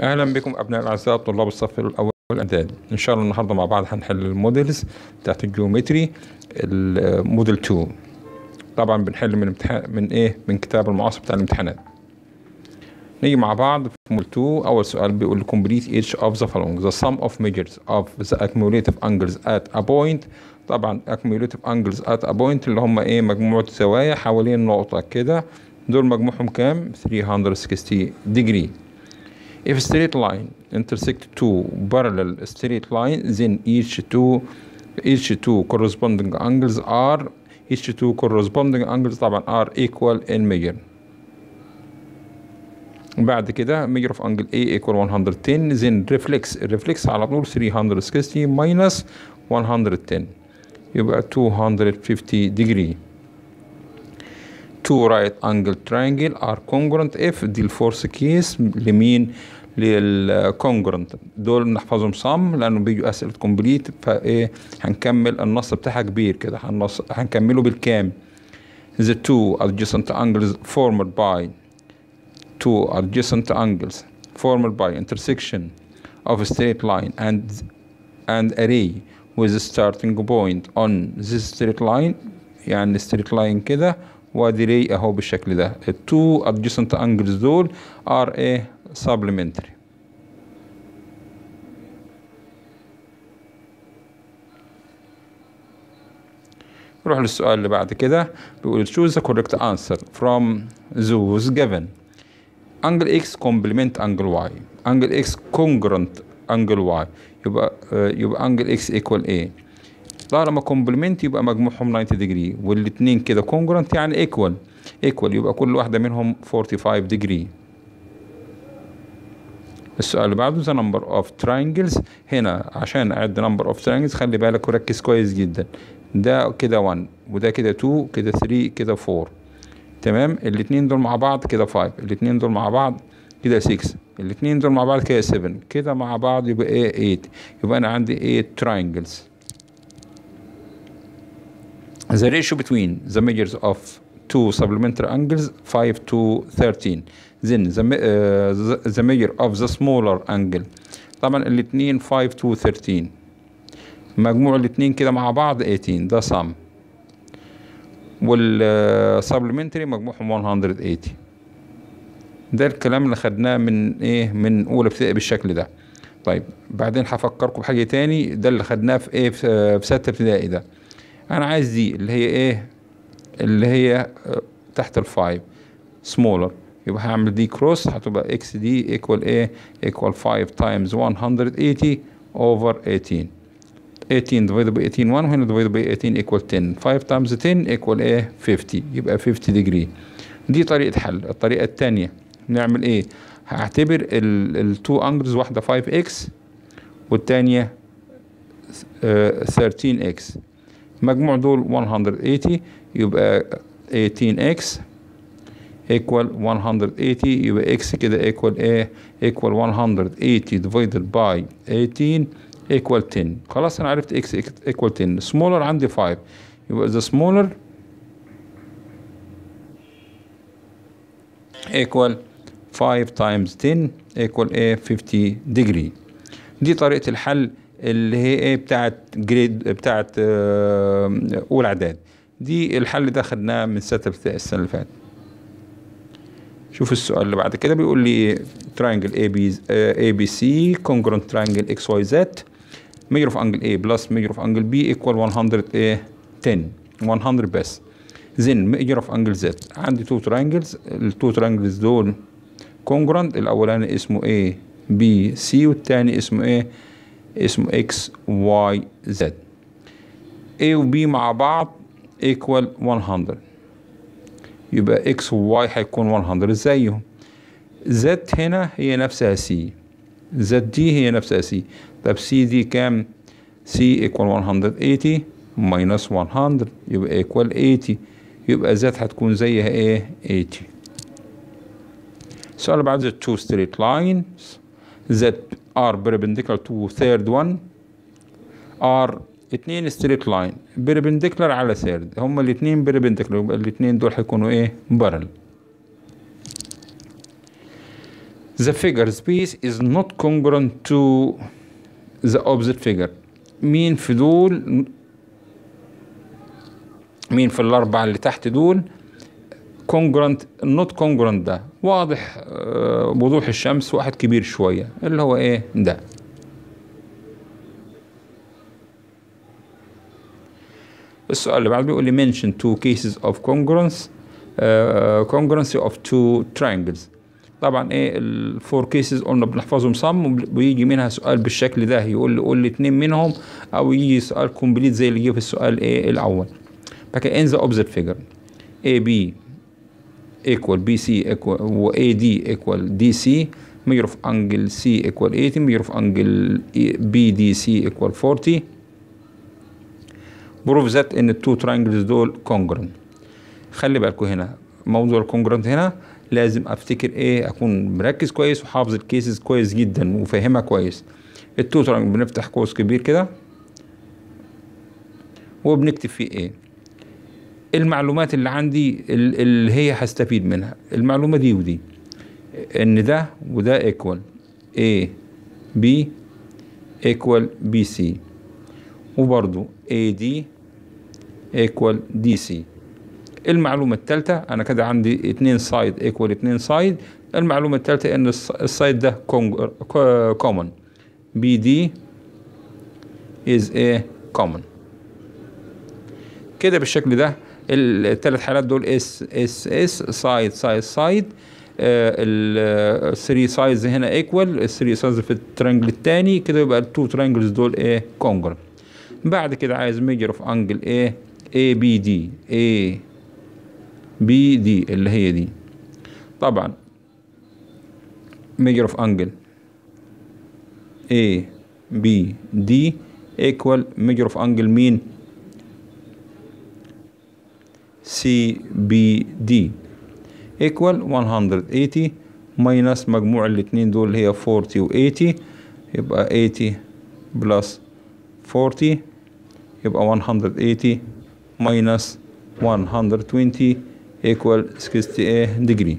اهلا بكم ابناء الاعزاء طلاب الصف الاول الاعدادي ان شاء الله النهارده مع بعض هنحل الموديلز بتاعت الجيومتري الموديل 2 طبعا بنحل من امتحان من ايه من كتاب المعاصر بتاع الامتحانات نيجي مع بعض في موديل 2 اول سؤال بيقول complete each of the following the sum of measures of the accumulative angles at a point طبعا accumulative angles at a point اللي هم ايه مجموعة زوايا حوالين نقطة كده دول مجموعهم كام 360 degree If a straight line intersect two parallel straight lines, then each two each two corresponding angles are each two corresponding angles طبعا are equal in measure. بعد كده measure of angle A equal 110 then reflex reflex على طول 360 minus 110 يبقى 250 degree. two right angle triangle are congruent if دي الفورس كيس لمين للكونجرنت دول نحفظهم صم لانه بيجوا اسئله كومبليت فايه هنكمل النص بتاعها كبير كده هنص هنكمله بالكام the two adjacent angles formed by two adjacent angles formed by intersection of a straight line and and array with a starting point on this straight line يعني straight line كده وادي ري اهو بالشكل ده التو adjacent angles دول are a supplementary نروح للسؤال اللي بعد كده بيقول choose the correct answer from those given angle x complement angle y angle x congruent angle y يبقى يبقى angle x equal a طالما كومبلمنت يبقى مجموعهم 90 ديجري والاثنين كده كونجرنت يعني ايكوال ايكوال يبقى كل واحده منهم 45 ديجري السؤال اللي بعده ذا نمبر اوف تراينجلز هنا عشان اعد نمبر اوف تراينجلز خلي بالك وركز كويس جدا ده كده 1 وده كده 2 كده 3 كده 4 تمام الاثنين دول مع بعض كده 5 الاثنين دول مع بعض كده 6 الاثنين دول مع بعض كده 7 كده مع بعض يبقى ايه 8 يبقى انا عندي 8 تراينجلز the ratio between the measures of two supplementary angles 5 to 13 then the, uh, the, the measure of the smaller angle طبعا الاثنين 5 to 13 مجموع الاثنين كده مع بعض 18 ده sum وال supplementary مجموعهم 180 ده الكلام اللي خدناه من ايه من اولى ابتدائي بالشكل ده طيب بعدين هفكركم بحاجه تاني ده اللي خدناه في ايه في سته ابتدائي ده انا عايز دي اللي هي ايه اللي هي تحت الفايف سمولر يبقى هعمل دي كروس هتبقى اكس دي ايكوال ايه ايكوال 5 تايمز 180 اوفر 18 18 ديفايد باي 18 1 وهنا ديفايد باي 18 ايكوال 10 5 تايمز 10 ايكوال ايه 50 يبقى 50 ديجري دي طريقة حل الطريقة الثانية نعمل ايه هعتبر التو انجلز واحدة 5 اكس والثانية 13 اكس مجموع دول 180 يبقى 18x equal 180 يبقى x كده equal ايه equal 180 divided by 18 equal 10 خلاص انا عرفت x equal 10 smaller عندي 5 يبقى the smaller equal 5 times 10 equal ايه 50 degree دي طريقة الحل اللي هي ايه بتاعت جريد بتاعت اولى اعداد دي الحل ده خدناه من سته ابتدائي السنه اللي فاتت شوف السؤال اللي بعد كده بيقول لي تراينجل اي بي اي بي سي كونجرنت تراينجل اكس واي زد ميجر اوف انجل اي بلس ميجر اوف انجل بي ايكوال 100 ايه 10 100 بس زين ميجر اوف انجل زد عندي تو تراينجلز التو تراينجلز دول كونجرنت الاولاني اسمه اي بي سي والتاني اسمه ايه اسمه اكس واي زد A و B مع بعض equal 100 يبقى x و y هيكون 100 زيهم z هنا هي نفسها c z دي هي نفسها c طب c دي كام c equal 180 minus 100 يبقى equal 80 يبقى z هتكون زيها ايه 80 السؤال اللي بعد two straight lines that are perpendicular to third one are اتنين ستريت لاين perpendicular على third هما الاتنين perpendicular يبقى الاتنين دول هيكونوا ايه parallel the figure space is not congruent to the opposite figure مين في دول مين في الأربعة اللي تحت دول congruent not congruent ده واضح آه، وضوح الشمس واحد كبير شوية اللي هو ايه ده السؤال اللي بعده بيقول لي mention two cases of congruence uh, congruency of two triangles طبعا ايه الفور كيسز قلنا بنحفظهم صم ويجي منها سؤال بالشكل ده يقول لي قول لي اتنين منهم او يجي سؤال كومبليت زي اللي جه في السؤال ايه الاول بعد كده in the opposite figure AB equal BC equal و AD equal DC measure of angle C equal 80 measure of angle BDC equal 40 prove that ان التو triangles دول congruent خلي بالكوا هنا موضوع الكونجرنت هنا لازم افتكر ايه اكون مركز كويس وحافظ الكيسز كويس جدا وفاهمها كويس التو triangle بنفتح قوس كبير كده وبنكتب فيه ايه المعلومات اللي عندي ال- اللي هي هستفيد منها المعلومة دي ودي ان ده وده ايكوال A B ايكوال بي سي وبرضو AD ايكوال دي سي المعلومة الثالثة أنا كده عندي اتنين سايد ايكوال اتنين سايد المعلومة الثالثة إن الس- السايد ده كومن بي دي is a common كده بالشكل ده الثلاث حالات دول اس اس اس سايد سايد سايد الثري سايدز هنا ايكوال الثري سايدز في الترانجل الثاني كده يبقى التو ترانجلز دول ايه كونجر بعد كده عايز ميجر اوف انجل ايه اي بي دي اي بي دي اللي هي دي طبعا ميجر اوف انجل اي بي دي ايكوال ميجر اوف انجل مين سي بي دي equal 180 minus مجموع الاتنين دول هي 40 و 80 يبقى 80 plus 40 يبقى 180 minus 120 equal 68 degree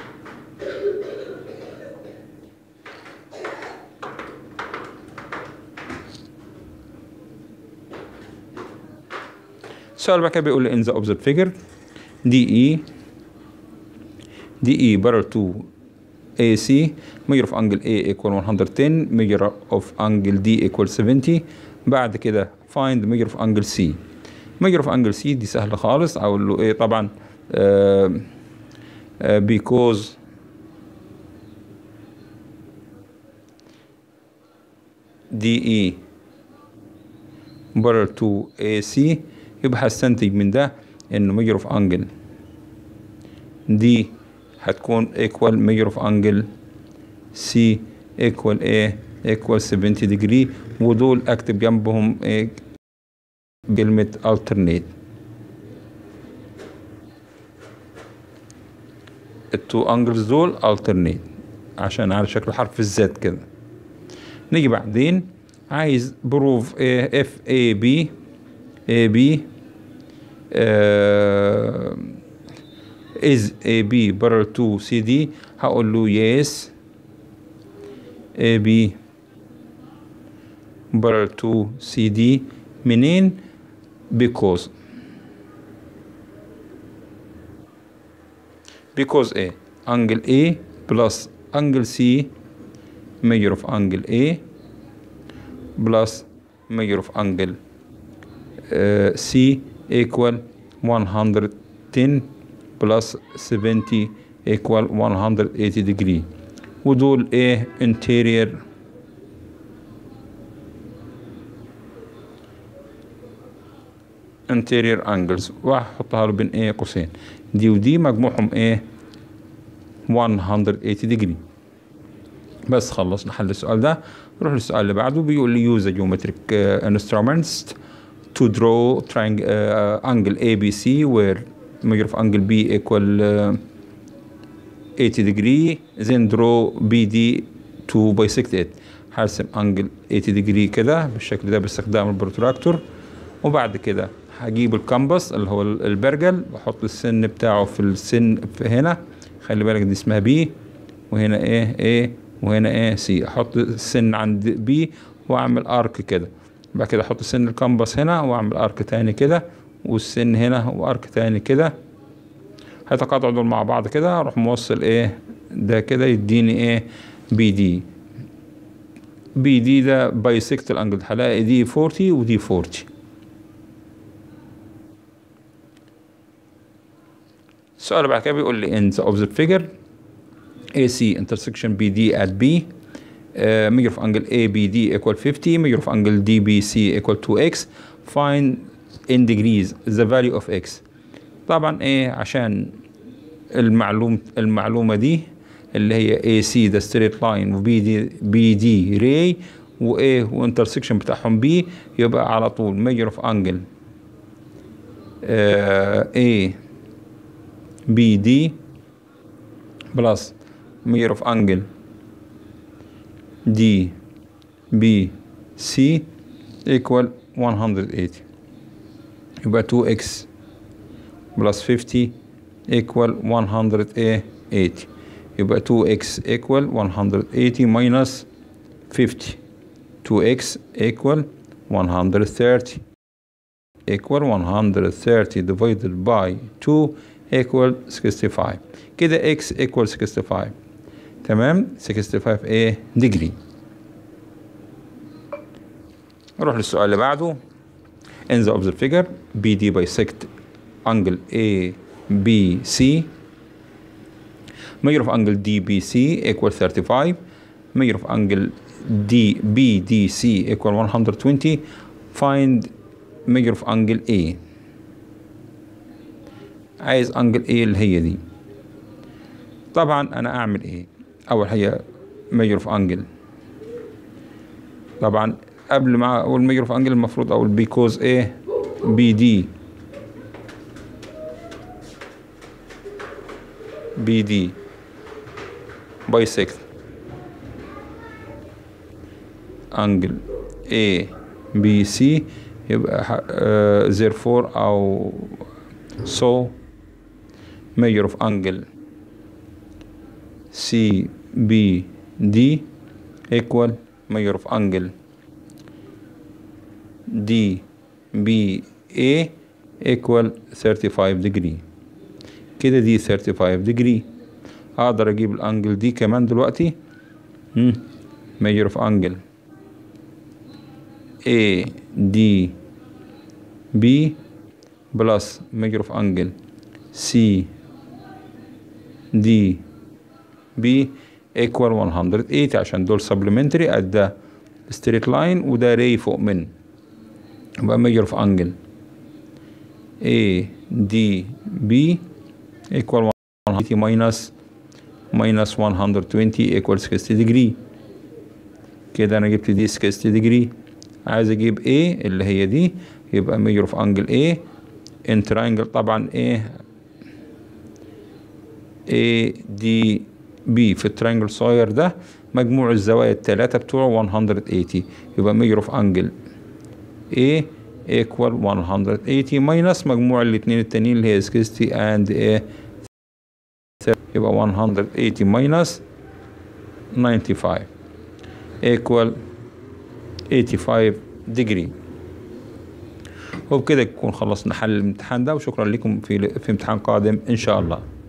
السؤال بقى بيقول لي in the opposite figure DE DE parallel to AC measure of angle A equal 110 measure of angle D equal 70 بعد كده find measure of angle C measure of angle C دي سهلة خالص أقول له إيه طبعا آه آه because DE parallel to AC يبقى هستنتج من ده إنه measure of angle دي هتكون equal measure of angle C equal A equal 70 degree ودول اكتب جنبهم ايه كلمة alternate التو انجلز دول alternate عشان على شكل حرف الزد كده نيجي بعدين عايز بروف اف اي بي اي بي is AB parallel to CD هقول له yes AB parallel to CD منين because because A angle A plus angle C measure of angle A plus measure of angle uh, C equal 110 plus 70 equal 180 degree ودول ايه interior interior angles وهحطها له بين ايه قوسين دي ودي مجموعهم ايه 180 degree بس خلصنا حل السؤال ده نروح للسؤال اللي بعده بيقول لي use a geometric uh, instruments to draw triangle uh, angle ABC where measure of angle B equal uh, 80 degree then draw BD to bisect it هرسم انجل 80 degree كده بالشكل ده باستخدام البروتراكتور وبعد كده هجيب الكامبس اللي هو البرجل واحط السن بتاعه في السن في هنا خلي بالك دي اسمها بي وهنا ايه A وهنا ايه C احط السن عند B واعمل ارك كده بعد كده احط سن الكمبس هنا واعمل ارك تاني كده والسن هنا وارك تاني كده هيتقاطعوا دول مع بعض كده اروح موصل ايه ده كده يديني ايه بي دي بي دي ده بايسكت الانجل هلاقي دي 40 ودي 40 السؤال بعد كده بيقول لي in the opposite figure AC intersection BD at B uh, measure of angle ABD equal 50 measure of angle DBC equal 2x find in degrees the value of x طبعا ايه عشان المعلوم المعلومة دي اللي هي AC ده straight line و BD BD ray و A وانترسكشن بتاعهم B يبقى على طول measure of angle uh, A BD plus measure of angle D B C equal 180 يبقى 2x plus 50 equal 180 يبقى 2x equal 180 minus 50 2x equal 130 equal 130 divided by 2 equal 65 كده x equal 65 تمام 65 ايه degree نروح للسؤال اللي بعده in the opposite figure BD bisect angle A B C measure of angle DBC equal 35 measure of angle D BDC equal 120 find measure of angle A عايز انجل ايه اللي هي دي طبعا انا اعمل ايه اول حاجه ميجر اوف انجل طبعا قبل ما اقول ميجر اوف انجل المفروض اقول بيكوز ايه بي دي بي دي بايسكت انجل A B C يبقى uh, therefore او so measure of angle C B D equal measure of angle D B A equal 35 degree كده دي 35 degree اقدر اجيب الانجل دي كمان دلوقتي مم. measure of angle A D B plus measure of angle C D B equal 180 عشان دول supplementary ادى straight line وده ray فوق منه يبقى measure of angle A D B equal 180 minus minus 120 equal 60 degree كده انا جبت دي 60 degree عايز اجيب A اللي هي دي يبقى measure of angle A in triangle طبعا A A D B في الترينجل الصغير ده مجموع الزوايا التلاتة بتوعه 180 يبقى measure of angle A equal 180 minus مجموع الاتنين التانيين اللي هي 60 and A يبقى 180 minus 95 equal 85 degree وبكده نكون خلصنا حل الامتحان ده وشكرا لكم في في امتحان قادم ان شاء الله